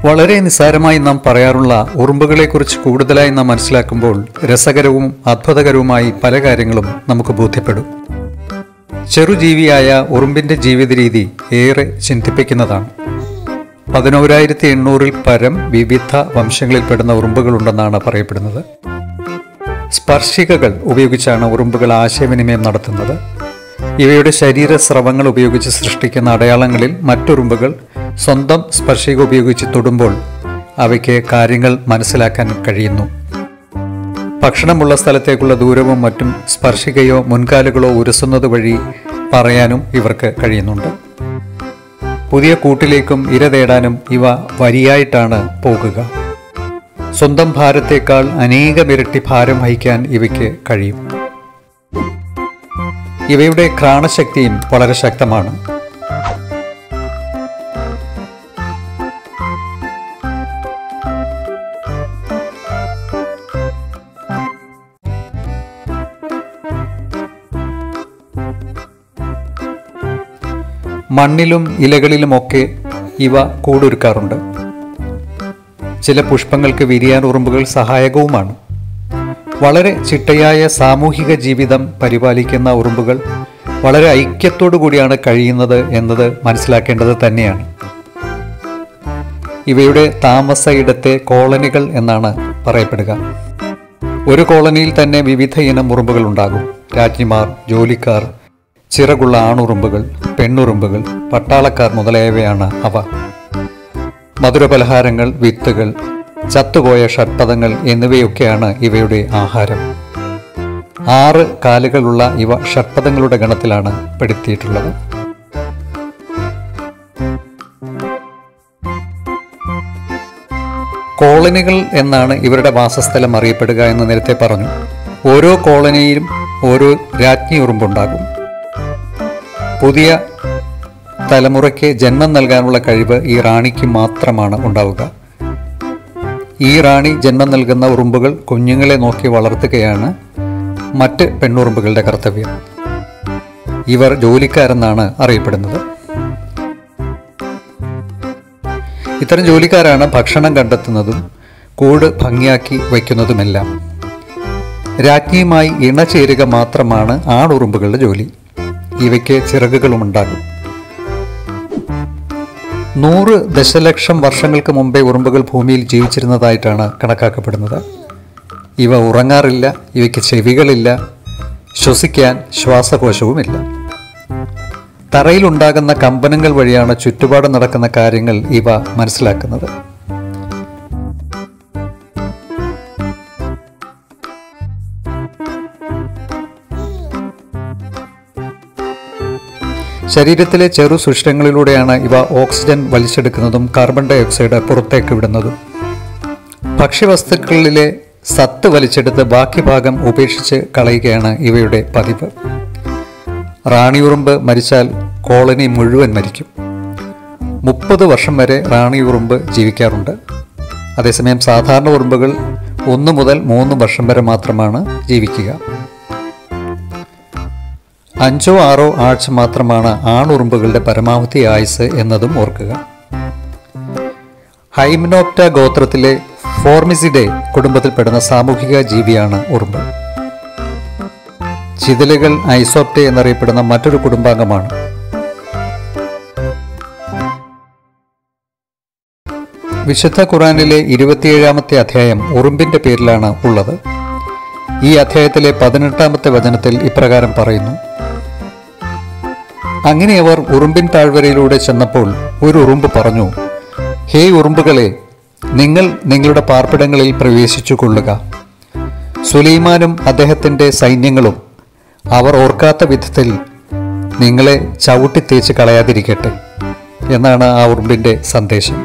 വളരെ നിസ്സാരമായി നാം പറയാറുള്ള ഉറുമ്പുകളെക്കുറിച്ച് കൂടുതലായി നാം മനസ്സിലാക്കുമ്പോൾ രസകരവും അത്ഭുതകരവുമായി പല കാര്യങ്ങളും നമുക്ക് ബോധ്യപ്പെടും ചെറുജീവിയായ ഉറുമ്പിന്റെ ജീവിത രീതി ഏറെ ചിന്തിപ്പിക്കുന്നതാണ് പതിനോരായിരത്തി എണ്ണൂറിൽ പരം വിവിധ വംശങ്ങളിൽപ്പെടുന്ന ഉറുമ്പുകളുണ്ടെന്നാണ് പറയപ്പെടുന്നത് സ്പർശികകൾ ഉപയോഗിച്ചാണ് ഉറുമ്പുകൾ ആശയവിനിമയം നടത്തുന്നത് ഇവയുടെ ശരീര സ്രവങ്ങൾ ഉപയോഗിച്ച് സൃഷ്ടിക്കുന്ന അടയാളങ്ങളിൽ മറ്റുറുമ്പുകൾ സ്വന്തം സ്പർശിക ഉപയോഗിച്ച് തൊടുമ്പോൾ അവയ്ക്ക് കാര്യങ്ങൾ മനസ്സിലാക്കാൻ കഴിയുന്നു ഭക്ഷണമുള്ള സ്ഥലത്തേക്കുള്ള ദൂരവും മറ്റും സ്പർശികയോ മുൻകാലുകളോ ഉരസുന്നത് വഴി പറയാനും ഇവർക്ക് കഴിയുന്നുണ്ട് പുതിയ കൂട്ടിലേക്കും ഇര തേടാനും ഇവ വരിയായിട്ടാണ് പോകുക സ്വന്തം ഭാരത്തേക്കാൾ അനേകമിരട്ടി ഭാരം വഹിക്കാൻ ഇവയ്ക്ക് കഴിയും ഇവയുടെ ഘ്രാണശക്തിയും വളരെ ശക്തമാണ് മണ്ണിലും ഇലകളിലുമൊക്കെ ഇവ കൂടൊരുക്കാറുണ്ട് ചില പുഷ്പങ്ങൾക്ക് വിരിയാൻ ഉറുമ്പുകൾ സഹായകവുമാണ് വളരെ ചിട്ടയായ സാമൂഹിക ജീവിതം പരിപാലിക്കുന്ന ഉറുമ്പുകൾ വളരെ ഐക്യത്തോടു കൂടിയാണ് കഴിയുന്നത് എന്നത് മനസ്സിലാക്കേണ്ടത് തന്നെയാണ് ഇവയുടെ താമസ ഇടത്തെ കോളനികൾ എന്നാണ് പറയപ്പെടുക ഒരു കോളനിയിൽ തന്നെ വിവിധ ഇനം ഉറുമ്പുകൾ ഉണ്ടാകും രാജ്ഞിമാർ ജോലിക്കാർ ചിറകുള്ള ആണുറുമ്പുകൾ പെണ്ണുറുമ്പുകൾ പട്ടാളക്കാർ മുതലായവയാണ് അവ മധുരപലഹാരങ്ങൾ വിത്തുകൾ ചത്തുപോയ ഷഡ്പദങ്ങൾ എന്നിവയൊക്കെയാണ് ഇവയുടെ ആഹാരം ആറ് കാലുകളുള്ള ഇവ ഷഡ്പദങ്ങളുടെ ഗണത്തിലാണ് പെടുത്തിയിട്ടുള്ളത് കോളനികൾ എന്നാണ് ഇവരുടെ വാസസ്ഥലം അറിയപ്പെടുക എന്ന് നേരത്തെ പറഞ്ഞു ഓരോ കോളനിയിലും ഓരോ രാജ്ഞി ഉറുമ്പുണ്ടാകും പുതിയ തലമുറയ്ക്ക് ജന്മം നൽകാനുള്ള കഴിവ് ഈ റാണിക്ക് മാത്രമാണ് ഉണ്ടാവുക ഈ റാണി ജന്മം നൽകുന്ന ഉറുമ്പുകൾ കുഞ്ഞുങ്ങളെ നോക്കി വളർത്തുകയാണ് മറ്റ് പെണ്ണുറുമ്പുകളുടെ കർത്തവ്യം ഇവർ ജോലിക്കാരെന്നാണ് അറിയപ്പെടുന്നത് ഇത്തരം ജോലിക്കാരാണ് ഭക്ഷണം കണ്ടെത്തുന്നതും കൂട് ഭംഗിയാക്കി വയ്ക്കുന്നതുമെല്ലാം രാജ്ഞിയുമായി ഇണചേരുക മാത്രമാണ് ആണുറുമ്പുകളുടെ ജോലി ഇവയ്ക്ക് ചിറകുകളും ഉണ്ടാകും നൂറ് ദശലക്ഷം വർഷങ്ങൾക്ക് മുമ്പേ ഉറുമ്പുകൾ ഭൂമിയിൽ ജീവിച്ചിരുന്നതായിട്ടാണ് കണക്കാക്കപ്പെടുന്നത് ഇവ ഉറങ്ങാറില്ല ഇവയ്ക്ക് ചെവികളില്ല ശ്വസിക്കാൻ ശ്വാസകോശവുമില്ല തറയിലുണ്ടാകുന്ന കമ്പനങ്ങൾ വഴിയാണ് ചുറ്റുപാട് നടക്കുന്ന കാര്യങ്ങൾ ഇവ മനസ്സിലാക്കുന്നത് ശരീരത്തിലെ ചെറു സുഷിരങ്ങളിലൂടെയാണ് ഇവ ഓക്സിജൻ വലിച്ചെടുക്കുന്നതും കാർബൺ ഡൈ ഓക്സൈഡ് പുറത്തേക്ക് വിടുന്നതും ഭക്ഷ്യവസ്തുക്കളിലെ സത്ത് വലിച്ചെടുത്ത് ബാക്കി ഭാഗം ഉപേക്ഷിച്ച് കളയുകയാണ് ഇവയുടെ പതിവ് റാണിയുറുമ്പ് മരിച്ചാൽ കോളനി മുഴുവൻ മരിക്കും മുപ്പത് വർഷം വരെ റാണിയുറുമ്പ് ജീവിക്കാറുണ്ട് അതേസമയം സാധാരണ ഉറുമ്പുകൾ ഒന്ന് മുതൽ മൂന്ന് വർഷം വരെ മാത്രമാണ് ജീവിക്കുക അഞ്ചോ ആറോ ആഴ്ച മാത്രമാണ് ആണുറുമ്പുകളുടെ പരമാവധി ആയുസ് എന്നതും ഓർക്കുക ഹൈമിനോപ്റ്റ ഗോത്രത്തിലെ ഫോർമിസിഡെ കുടുംബത്തിൽപ്പെടുന്ന സാമൂഹിക ജീവിയാണ് ഉറുമ്പ് ചിതലുകൾ ഐസോപ്റ്റെ എന്നറിയപ്പെടുന്ന മറ്റൊരു കുടുംബാംഗമാണ് വിശുദ്ധ ഖുറാനിലെ ഇരുപത്തിയേഴാമത്തെ അധ്യായം ഉറുമ്പിന്റെ പേരിലാണ് ഉള്ളത് ഈ അധ്യായത്തിലെ പതിനെട്ടാമത്തെ വചനത്തിൽ ഇപ്രകാരം പറയുന്നു അങ്ങനെ അവർ ഉറുമ്പിൻ താഴ്വരയിലൂടെ ചെന്നപ്പോൾ ഒരു ഉറുമ്പ് പറഞ്ഞു ഹേ ഉറുമ്പുകളെ നിങ്ങൾ നിങ്ങളുടെ പാർപ്പിടങ്ങളിൽ പ്രവേശിച്ചു കൊള്ളുക സുലൈമാനും അദ്ദേഹത്തിൻ്റെ സൈന്യങ്ങളും അവർ ഓർക്കാത്ത വിധത്തിൽ നിങ്ങളെ ചവിട്ടി തേച്ച് കളയാതിരിക്കട്ടെ എന്നാണ് ആ ഉറുമ്പിൻ്റെ സന്ദേശം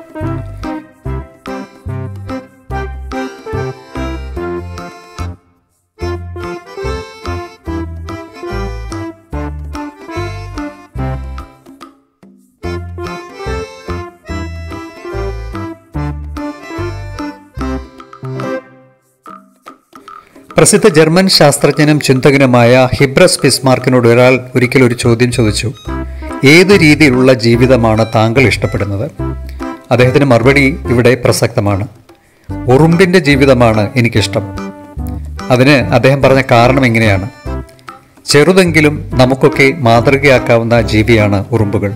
പ്രസിദ്ധ ജർമ്മൻ ശാസ്ത്രജ്ഞനും ചിന്തകനുമായ ഹിബ്രസ് ബിസ്മാർക്കിനോട് ഒരാൾ ഒരിക്കൽ ഒരു ചോദ്യം ചോദിച്ചു ഏത് രീതിയിലുള്ള ജീവിതമാണ് താങ്കൾ ഇഷ്ടപ്പെടുന്നത് അദ്ദേഹത്തിന് മറുപടി ഇവിടെ പ്രസക്തമാണ് ഉറുമ്പിൻ്റെ ജീവിതമാണ് എനിക്കിഷ്ടം അതിന് അദ്ദേഹം പറഞ്ഞ കാരണം ഇങ്ങനെയാണ് ചെറുതെങ്കിലും നമുക്കൊക്കെ മാതൃകയാക്കാവുന്ന ജീവിയാണ് ഉറുമ്പുകൾ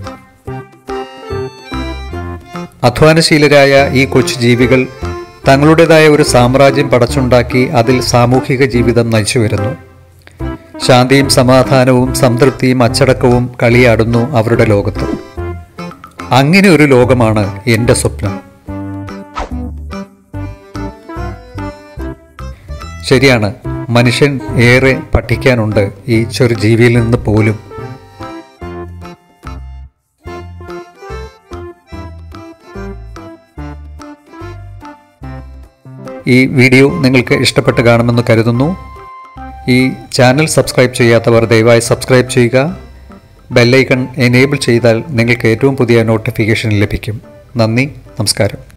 അധ്വാനശീലരായ ഈ കൊച്ചു ജീവികൾ തങ്ങളുടേതായ ഒരു സാമ്രാജ്യം പടച്ചുണ്ടാക്കി അതിൽ സാമൂഹിക ജീവിതം നയിച്ചു വരുന്നു ശാന്തിയും സമാധാനവും സംതൃപ്തിയും അച്ചടക്കവും കളിയാടുന്നു അവരുടെ ലോകത്ത് അങ്ങനെ ഒരു ലോകമാണ് എൻ്റെ സ്വപ്നം ശരിയാണ് മനുഷ്യൻ ഏറെ പഠിക്കാനുണ്ട് ഈ ചെറു ജീവിയിൽ നിന്ന് പോലും ഈ വീഡിയോ നിങ്ങൾക്ക് ഇഷ്ടപ്പെട്ട് കാണുമെന്ന് കരുതുന്നു ഈ ചാനൽ സബ്സ്ക്രൈബ് ചെയ്യാത്തവർ ദയവായി സബ്സ്ക്രൈബ് ചെയ്യുക ബെല്ലൈക്കൺ എനേബിൾ ചെയ്താൽ നിങ്ങൾക്ക് ഏറ്റവും പുതിയ നോട്ടിഫിക്കേഷൻ ലഭിക്കും നന്ദി നമസ്കാരം